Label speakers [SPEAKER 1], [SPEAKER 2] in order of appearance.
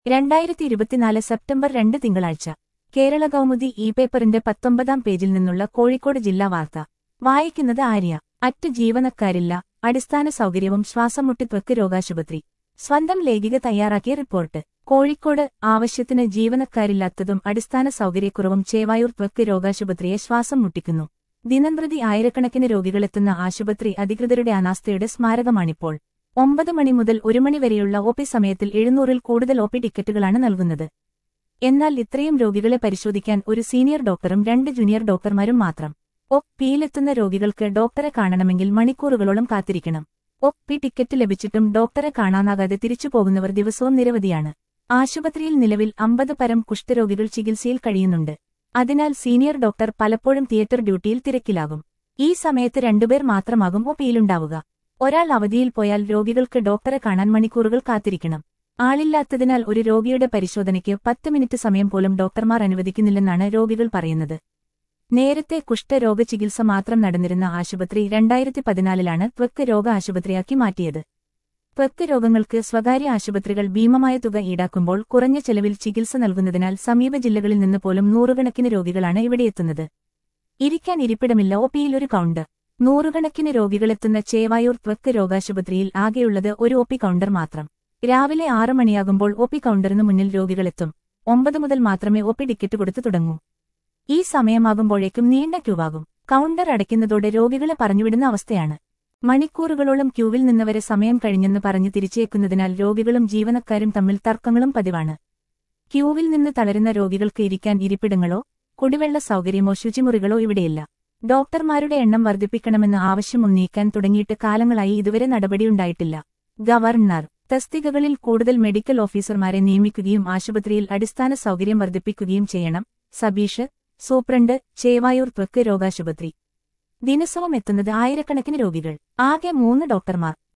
[SPEAKER 1] രണ്ടായിരത്തി ഇരുപത്തിനാല് സെപ്റ്റംബർ രണ്ട് തിങ്കളാഴ്ച കേരള കൗമുദി ഇ പേപ്പറിന്റെ പത്തൊമ്പതാം പേജിൽ നിന്നുള്ള കോഴിക്കോട് ജില്ലാ വാർത്ത വായിക്കുന്നത് ആര്യ അറ്റ് ജീവനക്കാരില്ല അടിസ്ഥാന സൗകര്യവും ശ്വാസംമുട്ടി ത്വക്ക് രോഗാശുപത്രി സ്വന്തം ലേഖിക തയ്യാറാക്കിയ റിപ്പോർട്ട് കോഴിക്കോട് ആവശ്യത്തിന് ജീവനക്കാരില്ലാത്തതും അടിസ്ഥാന സൗകര്യക്കുറവും ചേവായൂർ ത്വക്ക് രോഗാശുപത്രിയെ ശ്വാസം മുട്ടിക്കുന്നു ദിനംപ്രതി ആയിരക്കണക്കിന് രോഗികളെത്തുന്ന ആശുപത്രി അധികൃതരുടെ അനാസ്ഥയുടെ സ്മാരകമാണിപ്പോൾ ഒമ്പത് മണി മുതൽ ഒരു മണി വരെയുള്ള ഒ പി സമയത്തിൽ എഴുന്നൂറിൽ കൂടുതൽ ഒ പി ടിക്കറ്റുകളാണ് നൽകുന്നത് എന്നാൽ ഇത്രയും രോഗികളെ പരിശോധിക്കാൻ ഒരു സീനിയർ ഡോക്ടറും രണ്ട് ജൂനിയർ ഡോക്ടർമാരും മാത്രം ഒ പിയിലെത്തുന്ന രോഗികൾക്ക് ഡോക്ടറെ കാണണമെങ്കിൽ മണിക്കൂറുകളോളം കാത്തിരിക്കണം ഒ പി ടിക്കറ്റ് ലഭിച്ചിട്ടും ഡോക്ടറെ കാണാനാകാതെ തിരിച്ചു പോകുന്നവർ ദിവസവും നിരവധിയാണ് ആശുപത്രിയിൽ നിലവിൽ അമ്പത് പരം കുഷ്ഠരോഗികൾ ചികിത്സയിൽ കഴിയുന്നുണ്ട് അതിനാൽ സീനിയർ ഡോക്ടർ പലപ്പോഴും തിയേറ്റർ ഡ്യൂട്ടിയിൽ തിരക്കിലാകും ഈ സമയത്ത് രണ്ടുപേർ മാത്രമാകും ഒ പിയിലുണ്ടാവുക ഒരാൾ അവധിയിൽ പോയാൽ രോഗികൾക്ക് ഡോക്ടറെ കാണാൻ മണിക്കൂറുകൾ കാത്തിരിക്കണം ആളില്ലാത്തതിനാൽ ഒരു രോഗിയുടെ പരിശോധനയ്ക്ക് പത്ത് മിനിറ്റ് സമയം പോലും ഡോക്ടർമാർ അനുവദിക്കുന്നില്ലെന്നാണ് രോഗികൾ പറയുന്നത് നേരത്തെ കുഷ്ഠരോഗ ചികിത്സ മാത്രം നടന്നിരുന്ന ആശുപത്രി രണ്ടായിരത്തി പതിനാലിലാണ് ത്വക്ക് രോഗ ആശുപത്രിയാക്കി മാറ്റിയത് ത്വക്ക് രോഗങ്ങൾക്ക് സ്വകാര്യ ആശുപത്രികൾ ഭീമമായ തുക ഈടാക്കുമ്പോൾ കുറഞ്ഞ ചെലവിൽ ചികിത്സ നൽകുന്നതിനാൽ സമീപ ജില്ലകളിൽ നിന്ന് പോലും നൂറുകണക്കിന് രോഗികളാണ് ഇവിടെയെത്തുന്നത് ഇരിക്കാൻ ഇരിപ്പിടമില്ല ഒ പിയിൽ ഒരു കൗണ്ടർ നൂറുകണക്കിന് രോഗികളെത്തുന്ന ചേവായൂർ ത്വക്ക് രോഗാശുപത്രിയിൽ ആകെയുള്ളത് ഒരു ഒ പി കൗണ്ടർ മാത്രം രാവിലെ ആറ് മണിയാകുമ്പോൾ ഒ പി കൗണ്ടറിന് മുന്നിൽ രോഗികളെത്തും ഒമ്പത് മുതൽ മാത്രമേ ഒ പി ടിക്കറ്റ് കൊടുത്തു തുടങ്ങൂ ഈ സമയമാകുമ്പോഴേക്കും നീണ്ട ക്യൂവാകും കൗണ്ടർ അടയ്ക്കുന്നതോടെ രോഗികളെ പറഞ്ഞുവിടുന്ന അവസ്ഥയാണ് മണിക്കൂറുകളോളം ക്യൂവിൽ നിന്നവരെ സമയം കഴിഞ്ഞെന്ന് പറഞ്ഞ് തിരിച്ചേക്കുന്നതിനാൽ രോഗികളും ജീവനക്കാരും തമ്മിൽ തർക്കങ്ങളും പതിവാണ് ക്യൂവിൽ നിന്ന് തളരുന്ന രോഗികൾക്ക് ഇരിക്കാൻ ഇരിപ്പിടങ്ങളോ കുടിവെള്ള സൗകര്യമോ ശുചിമുറികളോ ഇവിടെയില്ല ഡോക്ടർമാരുടെ എണ്ണം വർദ്ധിപ്പിക്കണമെന്ന് ആവശ്യം ഉന്നയിക്കാൻ തുടങ്ങിയിട്ട് കാലങ്ങളായി ഇതുവരെ നടപടിയുണ്ടായിട്ടില്ല ഗവർണർ തസ്തികകളിൽ കൂടുതൽ മെഡിക്കൽ ഓഫീസർമാരെ നിയമിക്കുകയും ആശുപത്രിയിൽ അടിസ്ഥാന സൗകര്യം വർദ്ധിപ്പിക്കുകയും ചെയ്യണം സബീഷ് സൂപ്രണ്ട് ചേവായൂർ ത്വക്ക് രോഗാശുപത്രി ദിനസവും എത്തുന്നത് ആയിരക്കണക്കിന് രോഗികൾ ആകെ മൂന്ന് ഡോക്ടർമാർ